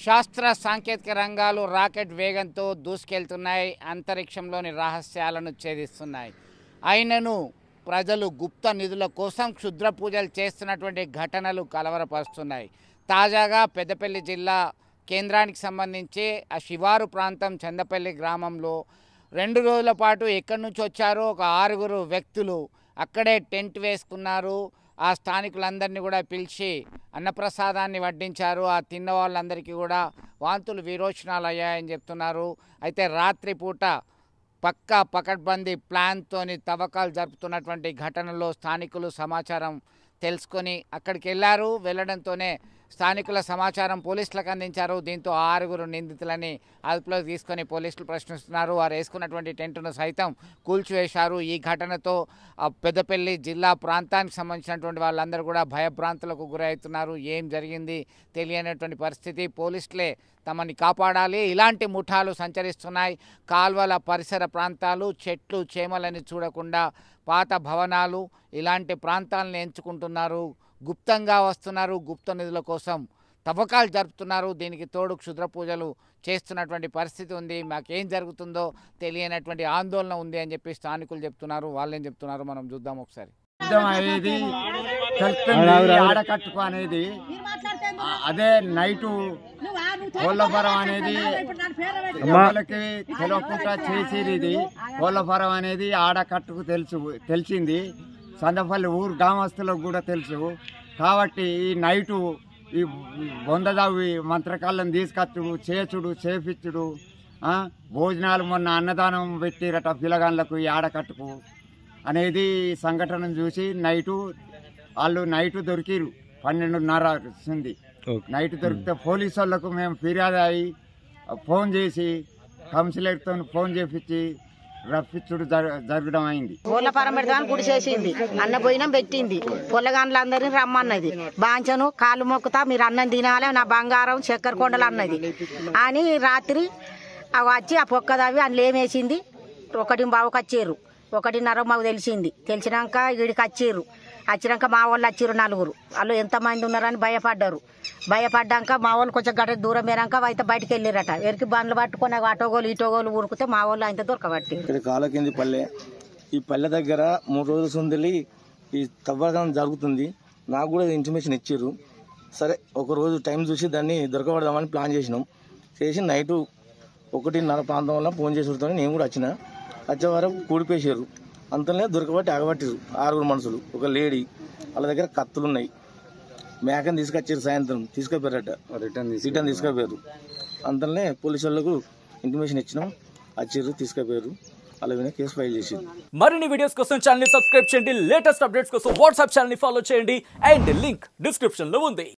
శాస్త్ర సాంకేతిక రంగాలు రాకెట్ వేగంతో దూసుకెళ్తున్నాయి అంతరిక్షంలోని రహస్యాలను ఛేదిస్తున్నాయి అయినను ప్రజలు గుప్త నిధుల కోసం క్షుద్ర పూజలు చేస్తున్నటువంటి ఘటనలు కలవరపరుస్తున్నాయి తాజాగా పెద్దపల్లి జిల్లా కేంద్రానికి సంబంధించి ఆ శివారు ప్రాంతం చందపల్లి గ్రామంలో రెండు రోజుల పాటు ఎక్కడి నుంచి వచ్చారో ఒక ఆరుగురు వ్యక్తులు అక్కడే టెంట్ వేసుకున్నారు ఆ స్థానికులందరినీ కూడా పిలిచి అన్నప్రసాదాన్ని వడ్డించారు ఆ తిన్న వాళ్ళందరికీ కూడా వాంతులు విరోచనాలు అయ్యాయని చెప్తున్నారు అయితే రాత్రిపూట పక్కా పకడ్బందీ ప్లాన్తోని తవ్వకాలు జరుపుతున్నటువంటి ఘటనలో స్థానికులు సమాచారం తెలుసుకొని అక్కడికి వెళ్ళారు వెళ్ళడంతోనే స్థానికుల సమాచారం పోలీసులకు అందించారు దీంతో ఆరుగురు నిందితులని అదుపులోకి తీసుకొని పోలీసులు ప్రశ్నిస్తున్నారు వారు వేసుకున్నటువంటి టెంట్ను సైతం కూల్చివేశారు ఈ ఘటనతో ఆ పెద్దపల్లి జిల్లా ప్రాంతానికి సంబంధించినటువంటి వాళ్ళందరూ కూడా భయభ్రాంతులకు గురవుతున్నారు ఏం జరిగింది తెలియనటువంటి పరిస్థితి పోలీసులే తమని కాపాడాలి ఇలాంటి ముఠాలు సంచరిస్తున్నాయి కాల్వల పరిసర ప్రాంతాలు చెట్లు చేమలని చూడకుండా పాత భవనాలు ఇలాంటి ప్రాంతాలను ఎంచుకుంటున్నారు గుప్తంగా వస్తున్నారు గుప్త నిధుల కోసం తవ్వకాలు జరుపుతున్నారు దీనికి తోడు క్షుద్ర పూజలు చేస్తున్నటువంటి పరిస్థితి ఉంది మాకేం జరుగుతుందో తెలియనటువంటి ఆందోళన ఉంది అని చెప్పి స్థానికులు చెప్తున్నారు వాళ్ళేం చెప్తున్నారు మనం చూద్దాం ఒకసారి యుద్ధం అనేది తెలుస్తుంది ఆడకట్టుకు అనేది ఆ- అదే నైటు కోళ్ళఫరం అనేది ఎవరికి తెలియకుండా చేసేది ఇది కోళ్ళఫరం అనేది ఆడకట్టుకు తెలుసు తెలిసింది సందపల్లి ఊరు గ్రామస్తులకు కూడా తెలుసు కాబట్టి ఈ నైటు ఈ బొందదవి మంత్రకాళ్ళని తీసుకొచ్చుడు చేసుడు చేపించుడు ఆ, భోజనాలు మొన్న అన్నదానం పెట్టిరట పిల్లగాళ్ళకు ఈ ఆడకట్టుకు అనేది సంఘటన చూసి నైటు వాళ్ళు నైటు దొరికిరు పన్నెండున్నర ఉంది నైట్ దొరికితే పోలీసు వాళ్ళకు మేము ఫిర్యాదు అయ్యి ఫోన్ చేసి కౌన్సిలర్తో ఫోన్ చేపించి రప్పించుడు జర- జరగడం అయింది కోళ్ళ ఫారం పెడతామని గుడి చేసింది అన్న పోయినా పెట్టింది పొల్లగాండ్లందరినీ రమ్మన్నది బాంచను కాళ్ళు మొక్కుతా మీరు అన్నం తినాలి నా బంగారం చక్కెర కొండలు అన్నది అని రాత్రి అవి వచ్చి ఆ పొక్కదవి అందులో ఏమేసింది ఒకటి బావుకి వచ్చారు ఒకటిన్నర మాకు తెలిసింది తెలిసినాక వీడికి వచ్చారు వచ్చినాక మా వాళ్ళు వచ్చిర్రు నలుగురు వాళ్ళు ఎంతమంది ఉన్నారని భయపడ్డారు భయపడ్డాక మా వాళ్ళు కొంచెం గట్ట దూరం పోయినాక అయితే బయటకు వెళ్ళారట వెరికి బండ్లు పట్టుకొని అటోగోలు ఇటోగోలు ఊరుకుతే మా వాళ్ళు ఆయన దొరకబట్టి ఇక్కడ కాలకింది పల్లె ఈ పల్లె దగ్గర మూడు రోజుల సుందలి ఈ తవ్వకం జరుగుతుంది నాకు కూడా ఇన్ఫర్మేషన్ ఇచ్చారు సరే ఒక రోజు టైం చూసి దాన్ని దొరకబడదామని ప్లాన్ చేసినాం చేసి నైటు ఒకటిన్నర ప్రాంతం వల్ల ఫోన్ చేసి వస్తామని నేను కూడా వచ్చిన వచ్చే వరకు కూడిపేసారు అంతలో దొరకబట్టి ఆగబట్టారు ఆరుగురు మనుషులు ఒక లేడీ వాళ్ళ దగ్గర కత్తులు ఉన్నాయి మేకని తీసుకొచ్చారు సాయంత్రం తీసుకుపోయారట రిటర్న్ రిటర్న్ తీసుకుపోయారు అంతలోనే పోలీసు వాళ్ళకు ఇంటిమేషన్ ఇచ్చినాం వచ్చారు తీసుకుపోయారు అలా వినే కేసు ఫైల్ చేసారు మరిన్ని వీడియోస్ కోసం ఛానల్ ని సబ్స్క్రైబ్ చేయండి లేటెస్ట్ అప్డేట్స్ కోసం వాట్సాప్ ఛానల్ ని ఫాలో చేయండి అండ్ లింక్ డిస్క్రిప్షన్ లో ఉంది